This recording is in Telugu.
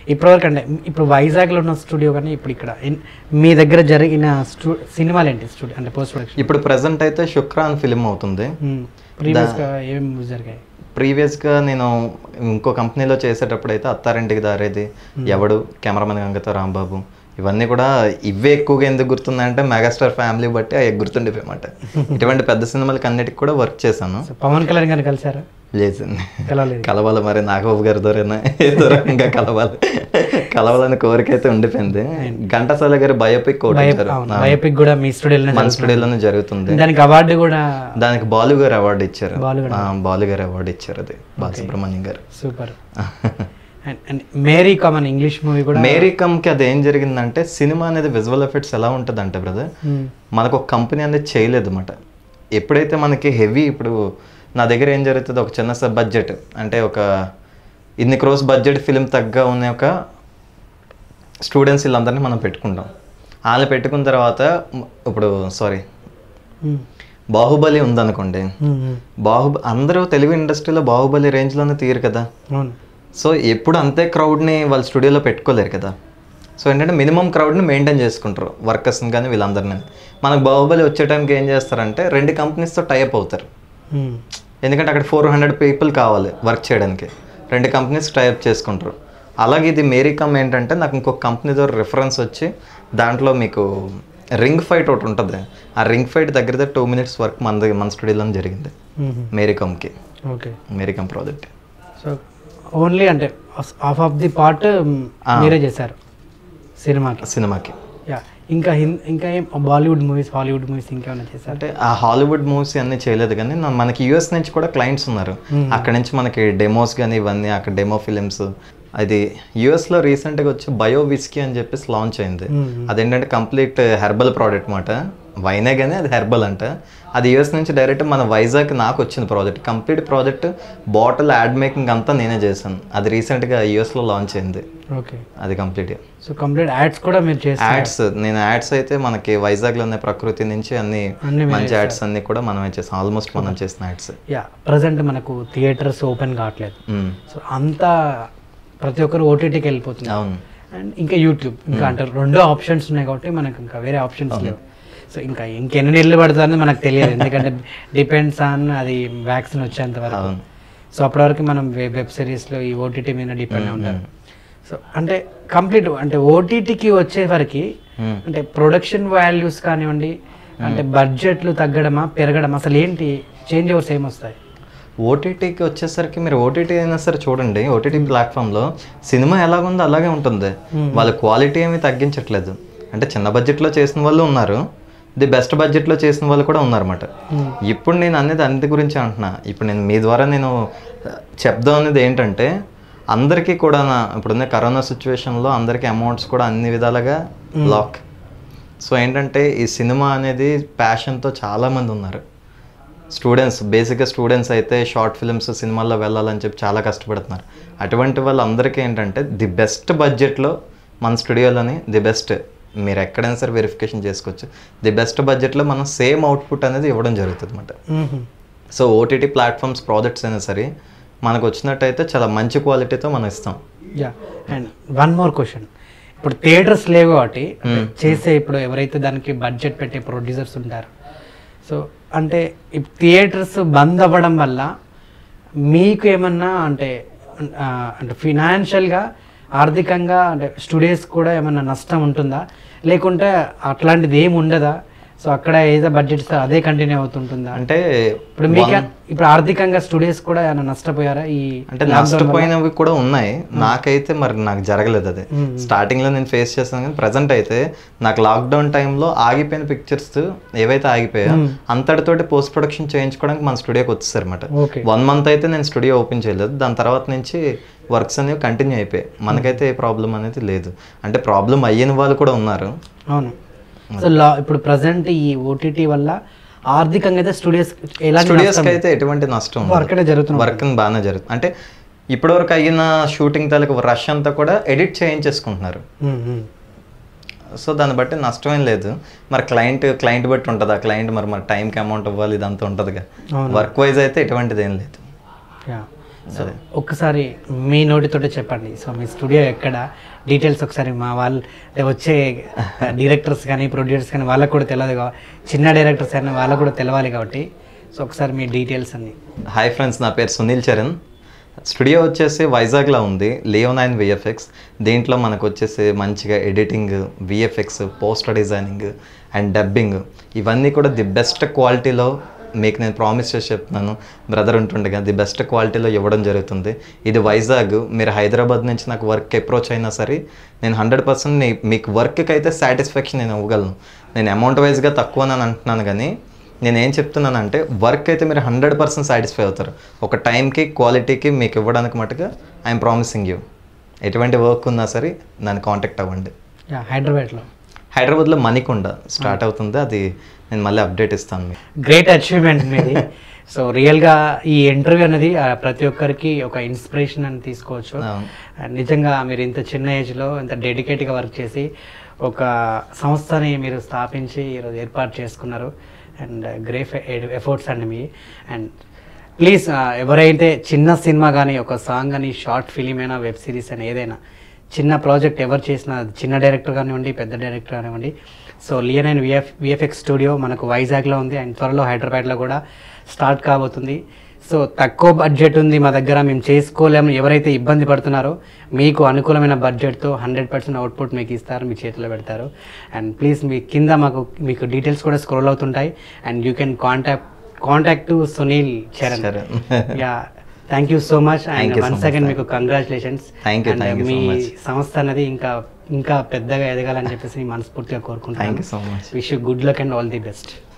ఇప్పటివరకు అంటే ఇప్పుడు వైజాగ్లో ఉన్న స్టూడియో కానీ ఇప్పుడు ఇక్కడ ఇన్- మీ దగ్గర జరిగిన స్టూ సినిమాలు ఏంటి స్టూడియో అంటే పోస్ట్ ప్రొడక్షన్ ఇప్పుడు ప్రజెంట్ అయితే శుక్రాన్ ఫిలిం అవుతుంది ప్రీవియస్గా ఏమేమి మూవీస్ జరిగాయి ప్రీవియస్గా నేను ఇంకో కంపెనీలో చేసేటప్పుడు అయితే అత్తారింటికి దారేది ఎవడు కెమెరామెన్ గంగతో రాంబాబు ఇవన్నీ కూడా ఇవే ఎక్కువగా ఎందుకు గుర్తున్నాయంటే మెగాస్టార్ ఫ్యామిలీ బట్టి అవి గుర్తుండిపోయమాట ఇటువంటి పెద్ద సినిమాలకి అన్నిటికి కూడా వర్క్ చేశాను సో పవన్ కళ్యాణ్ గారిని కలిసారా లేదండి కలవలేదు కలవాలి మరి నాగబాబు గారి దొరైనా ఏదో రకంగా కలవాలి కలవాలని కోరిక అయితే ఉండిపోయింది ఘంటసాల గారి బయోపిక్ ఒకటి ఇచ్చారు. అవును బయోపిక్ కూడా మీ స్టూడియోలోనే మన స్టూడియోలోనే జరుగుతుంది దానికి అవార్డు కూడా దానికి బాలు గారు అవార్డు ఇచ్చారు బాలు ఆ, బాలు గారు అవార్డు ఇచ్చారు అది బాలసుబ్రహ్మణ్యం గారు super and and Mary Kom English movie కూడా మేరీ కమ్కి అది ఏం జరిగిందంటే సినిమా అనేది విజువల్ ఎఫెక్ట్స్ ఎలా ఉంటుంది అంటే బ్రదర్ మ్మ్. మనకు ఒక కంపెనీ అనేది చేయలేదు అనమాట ఎప్పుడైతే మనకి హెవీ ఇప్పుడు నా దగ్గర ఏం జరుగుతుంది ఒక చిన్న సబ్ బడ్జెట్ అంటే ఒక ఇన్ని క్రోస్ బడ్జెట్ ఫిలిం తగ్గ ఉన్న ఒక స్టూడెంట్స్ వీళ్ళందరినీ మనం పెట్టుకుంటాం వాళ్ళు పెట్టుకున్న తర్వాత మ్, ఇప్పుడు సారీ మ్మ్. బాహుబలి ఉందనుకోండి మ్మ్, మ్మ్. బాహుబ అందరూ తెలుగు ఇండస్ట్రీలో బాహుబలి రేంజ్లోనే తీయరు కదా అవును సో ఎప్పుడు అంతే క్రౌడ్ని వాళ్ళ స్టూడియోలో పెట్టుకోలేరు కదా సో ఏంటంటే మినిమం క్రౌడ్ని మెయింటైన్ చేసుకుంటారు వర్కర్స్ని కానీ వీళ్ళందరినీ మనకు బాహుబలి వచ్చే టైంకి ఏం చేస్తారంటే రెండు కంపెనీస్తో టైప్ అవుతారు మ్మ్. ఎందుకంటే అక్కడ ఫోర్ హండ్రెడ్ పీపుల్ కావాలి వర్క్ చేయడానికి రెండు కంపెనీస్ టైప్ చేసుకుంటారు అలాగే ఇది మేరీకమ్ ఏంటంటే నాకు ఇంకొక కంపెనీ ద్వారా రిఫరెన్స్ వచ్చి దాంట్లో మీకు రింగ్ ఫైట్ ఒకటి ఉంటుంది ఆ రింగ్ ఫైట్ దగ్గర దగ్గర టూ మినిట్స్ వర్క్ మన దగ్గర మన స్టూడియోలో జరిగింది మ్మ్. మేరీకమ్కి ఓకే మేరీకమ్ ప్రాజెక్ట్ సో ఓన్లీ అంటే హాఫ్ ఆఫ్ ది పార్ట్ మీరే చేశారు సినిమాకి సినిమాకి యా ఇంకా హిం- ఇంకా ఏం బాలీవుడ్ మూవీస్ హాలీవుడ్ మూవీస్ ఇంకేమైనా చేశారు అంటే ఆ హాలీవుడ్ మూవీస్ అన్నీ చేయలేదు కానీ నా- మనకి యూఎస్ నుంచి కూడా క్లయింట్స్ ఉన్నారు అక్కడ నుంచి మనకి డెమోస్ కానీ ఇవన్నీ అక్కడ డెమో ఫిలిమ్స్ అది యూఎస్లో రీసెంట్గా వచ్చి బయో విస్కీ అని చెప్పేసి లాంచ్ అయింది అదేంటంటే కంప్లీట్ హెర్బల్ ప్రోడక్ట్ మాట వైనే కానీ అది హెర్బల్ అంట అది యూఎస్ నుంచి డైరెక్ట్ మన వైజాగ్ నాకు వచ్చింది project complete project bottle ad making అంతా నేనే చేశాను అది రీసెంట్గా యూఎస్లో లాంచ్ అయింది ఓకే అది కంప్లీట్గా సో కంప్లీట్ యాడ్స్ కూడా మీరు చేస్తారు యాడ్స్ నేను యాడ్స్ అయితే మనకి వైజాగ్లో ఉన్న ప్రకృతి నుంచి అన్ని అన్ని మంచి యాడ్స్ అన్ని కూడా మనమే చేసాం ఆల్మోస్ట్ మనం చేసిన యాడ్స్ యా ప్రజెంట్ మనకు థియేటర్స్ ఓపెన్ కావట్లేదు సో అంతా ప్రతి ఒక్కరు ఓటీటీకి వెళ్ళిపోతుంది అవును అండ్ ఇంకా యూట్యూబ్ ఇంకా అంటే రెండో ఆప్షన్స్ ఉన్నాయి కాబట్టి మనకు ఇంకా వేరే ఆప్షన్స్ లేవు సో ఇంకా ఇంకెన్ని నెలలు పడుతుందని మనకు తెలియదు ఎందుకంటే డిపెండ్స్ ఆన్ అది వ్యాక్సిన్ వచ్చేంత వరకు అవును సో అప్పటి వరకు మనం వెబ్ వెబ్ సిరీస్లో ఈ ఓటీటీ మీద డిపెండ్ అయి ఉంటారు సో అంటే కంప్లీట్ అంటే ఓటీటీకి వచ్చే వరకు మ్మ్. అంటే ప్రొడక్షన్ వాల్యూస్ కానివ్వండి అంటే బడ్జెట్లు తగ్గడమా పెరగడమా అసలు ఏంటి చేంజ్ ఓవర్స్ ఏమొస్తాయి ఓటీటీకి వచ్చేసరికి మీరు ఓటీటీ అయినా సరే చూడండి ఓటీటీ ప్లాట్ఫామ్లో సినిమా ఎలాగుందో అలాగే ఉంటుంది వాళ్ళ క్వాలిటీ ఏమీ తగ్గించట్లేదు అంటే చిన్న బడ్జెట్లో చేసిన వాళ్ళు ఉన్నారు ది బెస్ట్ బడ్జెట్లో చేసిన వాళ్ళు కూడా ఉన్నారన్నమాట ఇప్పుడు నేను అనేది అంది గురించి అంటున్నా ఇప్పుడు నేను మీ ద్వారా నేను ఆ, చెప్దాం అనేది ఏంటంటే అందరికీ కూడా నా ఇప్పుడున్న కరోనా సిచ్యువేషన్లో అందరికీ అమౌంట్స్ కూడా అన్ని విధాలుగా లాక్ సో ఏంటంటే ఈ సినిమా అనేది ప్యాషన్తో చాలామంది ఉన్నారు స్టూడెంట్స్ బేసిక్గా స్టూడెంట్స్ అయితే షార్ట్ ఫిల్మ్స్ సినిమాల్లో వెళ్ళాలని చెప్పి చాలా కష్టపడుతున్నారు అటువంటి వాళ్ళందరికీ ఏంటంటే ది బెస్ట్ బడ్జెట్లో మన స్టూడియోలోని ది బెస్ట్ మీరు ఎక్కడైనా సరే వెరిఫికేషన్ చేసుకోవచ్చు ది బెస్ట్ బడ్జెట్లో మనం సేమ్ అవుట్పుట్ అనేది ఇవ్వడం జరుగుతుంది అనమాట సో ఓటీటీ ప్లాట్ఫామ్స్ ప్రాజెక్ట్స్ అయినా సరే మనకు వచ్చినట్టయితే చాలా మంచి క్వాలిటీతో మనం ఇస్తాం yeah and one more question ఇప్పుడు థియేటర్స్ లేవు కాబట్టి అంటే చేసే ఇప్పుడు ఎవరైతే దానికి బడ్జెట్ పెట్టే ప్రొడ్యూసర్స్ ఉంటారు సో అంటే ఈ థియేటర్స్ బంద్ అవ్వడం వల్ల మీకు ఏమన్నా అంటే ఆ, అంటే ఫినాన్షియల్గా ఆర్థికంగా అంటే స్టూడియోస్ కూడా ఏమన్నా నష్టం ఉంటుందా లేకుంటే అట్లాంటిది ఏమి ఉండదా సో అక్కడ ఏదో బడ్జెట్ ఇస్తే అదే కంటిన్యూ అవుతుంటుందా అంటే ఇప్పుడు మీకు ఇప్పుడు ఆర్థికంగా స్టూడియోస్ కూడా ఏమైనా నష్టపోయారా ఈ అంటే నష్టపోయినవి కూడా ఉన్నాయి నాకైతే మరి నాకు జరగలేదు అది స్టార్టింగ్ లో నేను ఫేస్ చేస్తాను కానీ ప్రజెంట్ అయితే నాకు లాక్డౌన్ టైంలో ఆగిపోయిన పిక్చర్స్ ఏవైతే ఆగిపోయాయో అంతటితోటి పోస్ట్ ప్రొడక్షన్ చేయించుకోవడానికి మన స్టూడియోకి వచ్చేసారు అనమాట ఓకే వన్ మంత్ అయితే నేను స్టూడియో ఓపెన్ చేయలేదు దాని తర్వాత నుంచి వర్క్స్ అనేవి కంటిన్యూ అయిపోయాయి మనకైతే ఏ ప్రాబ్లం అనేది లేదు అంటే ప్రాబ్లం అయ్యిన వాళ్ళు కూడా ఉన్నారు అవును సో లా ఇప్పుడు ప్రజెంట్ ఈ ఓటీటీ వల్ల ఆర్థికంగా అయితే స్టూడియోస్ ఎలాంటి స్టూడియోస్కి అయితే ఎటువంటి నష్టం ఉండదు. వర్క్ జరుగుతుంది వర్క్ బాగానే జరుగుతుంది అంటే ఇప్పటివరకు అయిన షూటింగ్ తాలూకు రష్ అంతా కూడా ఎడిట్ చేయించేసుకుంటున్నారు ఉమ్, ఉమ్. సో దాన్ని బట్టి నష్టమేం లేదు మరి క్లయింట్ క్లయింట్ బట్టి ఉంటుంది ఆ క్లయింట్ మరి మరి టైంకి అమౌంట్ ఇవ్వాలి ఇదంతా ఉంటుందిగా అవును. వర్క్ వైజ్ అయితే ఎటువంటిది ఏం లేదు యా సో ఒక్కసారి మీ నోటితోటే చెప్పండి సో మీ స్టూడియో ఎక్కడ డీటెయిల్స్ ఒకసారి మా వాళ్ళు అంటే వచ్చే డైరెక్టర్స్ కానీ ప్రొడ్యూసర్స్ కానీ వాళ్ళకు కూడా తెలియదు కాబట్టి చిన్న డైరెక్టర్స్ అయినా వాళ్ళకు కూడా తెలవాలి కాబట్టి సో ఒకసారి మీ డీటెయిల్స్ అన్ని హాయ్ ఫ్రెండ్స్ నా పేరు సునీల్ చరణ్ స్టూడియో వచ్చేసి వైజాగ్లో ఉంది లియో నైన్ విఎఫ్ఎక్స్ దీంట్లో మనకు వచ్చేసి మంచిగా editing VFX poster designing and dubbing ఇవన్నీ కూడా ది బెస్ట్ క్వాలిటీలో మీకు నేను ప్రామిస్ చేసి చెప్తున్నాను బ్రదర్ ఉంటుండగా ది బెస్ట్ క్వాలిటీలో ఇవ్వడం జరుగుతుంది ఇది వైజాగ్ మీరు హైదరాబాద్ నుంచి నాకు వర్క్ అప్రోచ్ అయినా సరే నేను హండ్రెడ్ పర్సెంట్ మీకు వర్క్కి అయితే సాటిస్ఫాక్షన్ నేను ఇవ్వగలను నేను అమౌంట్ వైజ్గా తక్కువ అని అంటున్నాను కానీ నేను ఏం చెప్తున్నానంటే వర్క్ అయితే మీరు హండ్రెడ్ పర్సెంట్ సాటిస్ఫై అవుతారు ఒక టైంకి క్వాలిటీకి మీకు ఇవ్వడానికి మటుగా ఐఎమ్ ప్రామిసింగ్ యూ ఎటువంటి వర్క్ ఉన్నా సరే నన్ను కాంటాక్ట్ అవ్వండి యా, హైదరాబాద్లో హైదరాబాద్లో మణికొండ స్టార్ట్ అవుతుంది అది నేను మళ్ళీ అప్డేట్ ఇస్తాను మీకు గ్రేట్ అచీవ్మెంట్ మీది సో రియల్గా ఈ ఇంటర్వ్యూ అనేది ఆ, ప్రతి ఒక్కరికి ఒక ఇన్స్పిరేషన్ అని తీసుకోవచ్చు అవును. ఆ, నిజంగా మీరు ఇంత చిన్న ఏజ్లో ఇంత డెడికేట్గా వర్క్ చేసి ఒక సంస్థని మీరు స్థాపించి ఈరోజు ఏర్పాటు చేసుకున్నారు అండ్ గ్రేట్ ఎఫర్ట్స్ అండి మీ అండ్ ప్లీజ్ ఎవరైతే చిన్న సినిమా కానీ ఒక సాంగ్ కానీ షార్ట్ ఫిలిం అయినా వెబ్ సిరీస్ అయినా ఏదైనా చిన్న ప్రాజెక్ట్ ఎవరు చేసినా అది చిన్న డైరెక్టర్ కానివ్వండి పెద్ద డైరెక్టర్ కానివ్వండి సో లియన్ అండ్ విఎఫ్ విఎఫ్ఎక్స్ స్టూడియో మనకు వైజాగ్లో ఉంది అండ్ త్వరలో హైదరాబాద్లో కూడా స్టార్ట్ కాబోతుంది సో తక్కువ బడ్జెట్ ఉంది మా దగ్గర మేము చేసుకోలేము ఎవరైతే ఇబ్బంది పడుతున్నారో మీకు అనుకూలమైన బడ్జెట్తో హండ్రెడ్ పర్సెంట్ అవుట్పుట్ మీకు ఇస్తారు మీ చేతిలో పెడతారు అండ్ ప్లీజ్ మీ కింద మాకు మీకు డీటెయిల్స్ కూడా స్క్రోల్ అవుతుంటాయి and you can contact contact to Sunil Charan Charan. Yeah thank you so much Thank and you so once much. Again మీకు congratulations Thank you, thank you so మీ much. సంస్థ అనేది ఇంకా ఇంకా పెద్దగా ఎదగాలని చెప్పేసి మనస్ఫూర్తిగా థ్యాంక్ కోరుకుంటాను you so much wish you good luck and all the best